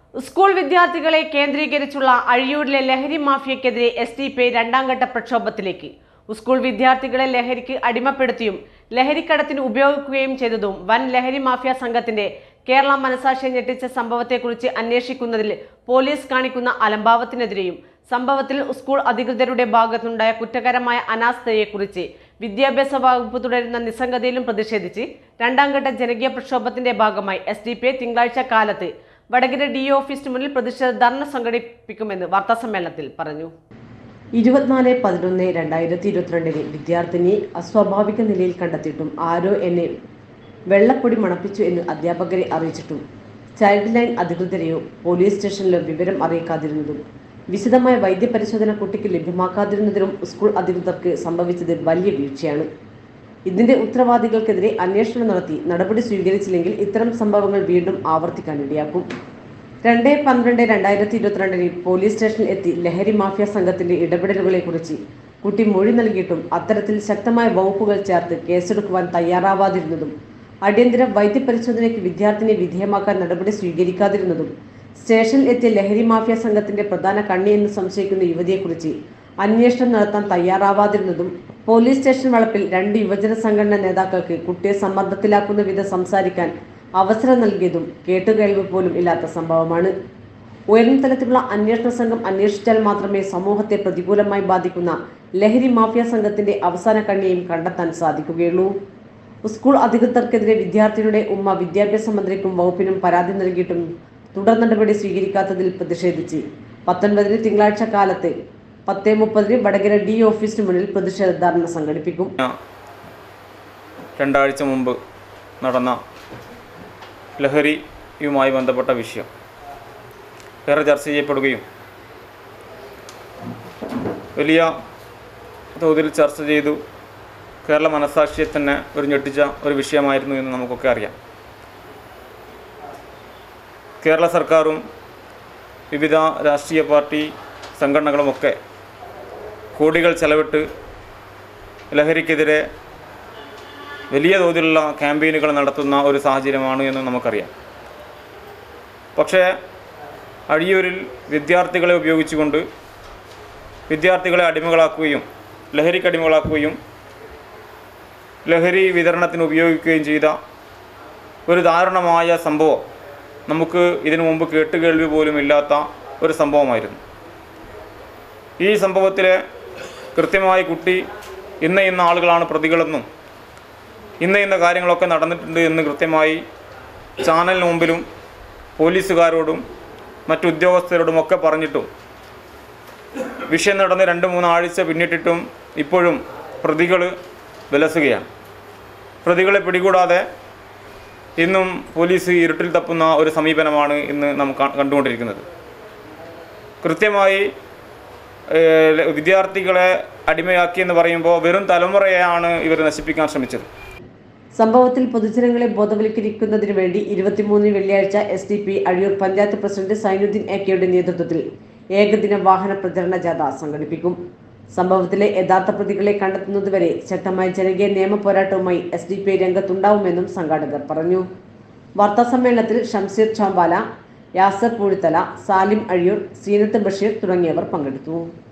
school വിദ്യാർത്ഥികളെ കേന്ദ്രീകരിച്ചുള്ള അഴിയൂരിലെ ലഹരി മാഫിയക്കെതിരെ എസ് ഡി പി രണ്ടാം ഘട്ട പ്രക്ഷോഭത്തിലേക്ക് സ്കൂൾ വിദ്യാർത്ഥികളെ ലഹരിക്ക് അടിമപ്പെടുത്തിയും ലഹരിക്കടത്തിന് ഉപയോഗിക്കുകയും ചെയ്തതും വൻ ലഹരി മാഫിയ സംഘത്തിന്റെ കേരള മനസാക്ഷിയെ ഞെട്ടിച്ച സംഭവത്തെക്കുറിച്ച് അന്വേഷിക്കുന്നതിൽ പോലീസ് കാണിക്കുന്ന അലംഭാവത്തിനെതിരെയും സംഭവത്തിൽ സ്കൂൾ അധികൃതരുടെ ഭാഗത്തുണ്ടായ കുറ്റകരമായ അനാസ്ഥയെക്കുറിച്ച് വിദ്യാഭ്യാസ വകുപ്പ് തുടരുന്ന നിസ്സംഗതയിലും പ്രതിഷേധിച്ച് രണ്ടാം ഘട്ട ജനകീയ പ്രക്ഷോഭത്തിന്റെ ഭാഗമായി എസ് ഡി പി തിങ്കളാഴ്ച കാലത്ത് വടകര ഡി ഓഫീസിന് മുന്നിൽ പ്രതിഷേധ ധർണ സംഘടിപ്പിക്കുമെന്ന് വാർത്താസമ്മേളനത്തിൽ പറഞ്ഞു ഇരുപത്തിനാല് പതിനൊന്ന് രണ്ടായിരത്തി ഇരുപത്തിരണ്ടിന് വിദ്യാർത്ഥിനി അസ്വാഭാവിക നിലയിൽ കണ്ടെത്തിയിട്ടും ആരോ എന്നെ വെള്ളപ്പൊടി മണപ്പിച്ചു എന്ന് അധ്യാപകരെ അറിയിച്ചിട്ടും ചൈൽഡ് ലൈൻ അധികൃതരെയോ പോലീസ് സ്റ്റേഷനിലോ വിവരം അറിയിക്കാതിരുന്നതും വിശദമായ വൈദ്യപരിശോധന കുട്ടിക്ക് ലഭ്യമാക്കാതിരുന്നതിനും സ്കൂൾ അധികൃതർക്ക് സംഭവിച്ചത് വലിയ വീഴ്ചയാണ് ഇതിന്റെ ഉത്തരവാദികൾക്കെതിരെ അന്വേഷണം നടത്തി നടപടി സ്വീകരിച്ചില്ലെങ്കിൽ ഇത്തരം സംഭവങ്ങൾ വീണ്ടും ആവർത്തിക്കാനിടയാക്കും രണ്ട് പന്ത്രണ്ട് രണ്ടായിരത്തി ഇരുപത്തിരണ്ടിന് പോലീസ് സ്റ്റേഷനിൽ എത്തി ലഹരി മാഫിയ സംഘത്തിന്റെ ഇടപെടലുകളെ കുറിച്ച് കുട്ടി മൊഴി നൽകിയിട്ടും അത്തരത്തിൽ ശക്തമായ വകുപ്പുകൾ ചേർത്ത് കേസെടുക്കുവാൻ തയ്യാറാവാതിരുന്നതും അടിയന്തര വൈദ്യപരിശോധനയ്ക്ക് വിദ്യാർത്ഥിനെ വിധേയമാക്കാൻ നടപടി സ്വീകരിക്കാതിരുന്നതും സ്റ്റേഷനിൽ എത്തിയ ലഹരി മാഫിയ സംഘത്തിന്റെ പ്രധാന കണ്ണി എന്ന് സംശയിക്കുന്ന യുവതിയെക്കുറിച്ച് അന്വേഷണം നടത്താൻ തയ്യാറാവാതിരുന്നതും പോലീസ് സ്റ്റേഷൻ വളപ്പിൽ രണ്ട് യുവജന സംഘടനാ നേതാക്കൾക്ക് കുട്ടിയെ സമ്മർദ്ദത്തിലാക്കുന്ന വിധം സംസാരിക്കാൻ അവസരം നൽകിയതും കേട്ടുകേൾവി പോലും ഇല്ലാത്ത സംഭവമാണ് ഉയർന്ന തലത്തിലുള്ള അന്വേഷണ സംഘം അന്വേഷിച്ചാൽ മാത്രമേ സമൂഹത്തെ പ്രതികൂലമായി ബാധിക്കുന്ന ലഹരി മാഫിയ സംഘത്തിന്റെ അവസാന കണ്ണിയും കണ്ടെത്താൻ സാധിക്കുകയുള്ളൂ സ്കൂൾ അധികൃതർക്കെതിരെ വിദ്യാർത്ഥിയുടെ ഉമ്മ വിദ്യാഭ്യാസ മന്ത്രിക്കും വകുപ്പിനും പരാതി നൽകിയിട്ടും തുടർ നടപടി സ്വീകരിക്കാത്തതിൽ പ്രതിഷേധിച്ച് പത്തൊൻപതിന് തിങ്കളാഴ്ച കാലത്ത് പത്തേ മുപ്പതിന് വടകര ഡി ഓഫീസിന് മുന്നിൽ പ്രതിഷേധ ധർണ സംഘടിപ്പിക്കും രണ്ടാഴ്ച മുമ്പ് നടന്ന ലഹരിയുമായി ബന്ധപ്പെട്ട വിഷയം ഏറെ ചർച്ച ചെയ്യപ്പെടുകയും വലിയ തോതിൽ ചർച്ച ചെയ്തു കേരള മനസാക്ഷിയെ തന്നെ ഒരു ഞെട്ടിച്ച ഒരു വിഷയമായിരുന്നു എന്ന് നമുക്കൊക്കെ അറിയാം കേരള സർക്കാരും വിവിധ രാഷ്ട്രീയ പാർട്ടി സംഘടനകളുമൊക്കെ കോടികൾ ചെലവിട്ട് ലഹരിക്കെതിരെ വലിയ തോതിലുള്ള ക്യാമ്പയിനുകൾ നടത്തുന്ന ഒരു സാഹചര്യമാണ് എന്ന് നമുക്കറിയാം പക്ഷേ അഴിയൂരിൽ വിദ്യാർത്ഥികളെ ഉപയോഗിച്ചുകൊണ്ട് വിദ്യാർത്ഥികളെ അടിമകളാക്കുകയും ലഹരിക്ക് അടിമകളാക്കുകയും ലഹരി വിതരണത്തിന് ഉപയോഗിക്കുകയും ചെയ്ത ഒരു ദാരുണമായ സംഭവം നമുക്ക് ഇതിനു മുമ്പ് കേട്ടുകേൾവി പോലും ഇല്ലാത്ത ഒരു സംഭവമായിരുന്നു ഈ സംഭവത്തിലെ കൃത്യമായി കുട്ടി ഇന്ന ഇന്ന ആളുകളാണ് പ്രതികളെന്നും ഇന്ന ഇന്ന കാര്യങ്ങളൊക്കെ നടന്നിട്ടുണ്ട് എന്ന് കൃത്യമായി ചാനലിന് മുമ്പിലും പോലീസുകാരോടും മറ്റു ഉദ്യോഗസ്ഥരോടും ഒക്കെ പറഞ്ഞിട്ടും വിഷയം നടന്ന് രണ്ട് മൂന്നാഴ്ച പിന്നിട്ടിട്ടും ഇപ്പോഴും പ്രതികൾ വിലസുകയാണ് പ്രതികളെ പിടികൂടാതെ ഇന്നും പോലീസ് ഇരുട്ടിൽ തപ്പുന്ന ഒരു സമീപനമാണ് ഇന്ന് നാം കാ- കണ്ടുകൊണ്ടിരിക്കുന്നത് കൃത്യമായി ഏഹ്, വിദ്യാർത്ഥികളെ അടിമയാക്കി എന്ന് പറയുമ്പോൾ വെറും തലമുറയെയാണ് ഇവർ നശിപ്പിക്കാൻ ശ്രമിച്ചത് സംഭവത്തിൽ പൊതുജനങ്ങളെ ബോധവൽക്കരിക്കുന്നതിന് വേണ്ടി ഇരുപത്തിമൂന്നിന് വെള്ളിയാഴ്ച S D P Azhiyur panchayat president Zainuddin എക്കയുടെ നേതൃത്വത്തിൽ ഏകദിന വാഹന പ്രചരണ ജാഥ സംഘടിപ്പിക്കും സംഭവത്തിലെ യഥാർത്ഥ പ്രതികളെ കണ്ടെത്തുന്നതുവരെ ശക്തമായ ജനകീയ നിയമ പോരാട്ടവുമായി എസ് ഡി പി രംഗത്തുണ്ടാവുമെന്നും സംഘാടകർ പറഞ്ഞു വാർത്താസമ്മേളനത്തിൽ ഷംസീർ ചാമ്പാല യാസർ പൂഴിത്തല സാലിം അഴിയൂർ സീനത്ത് ബഷീർ തുടങ്ങിയവർ പങ്കെടുത്തു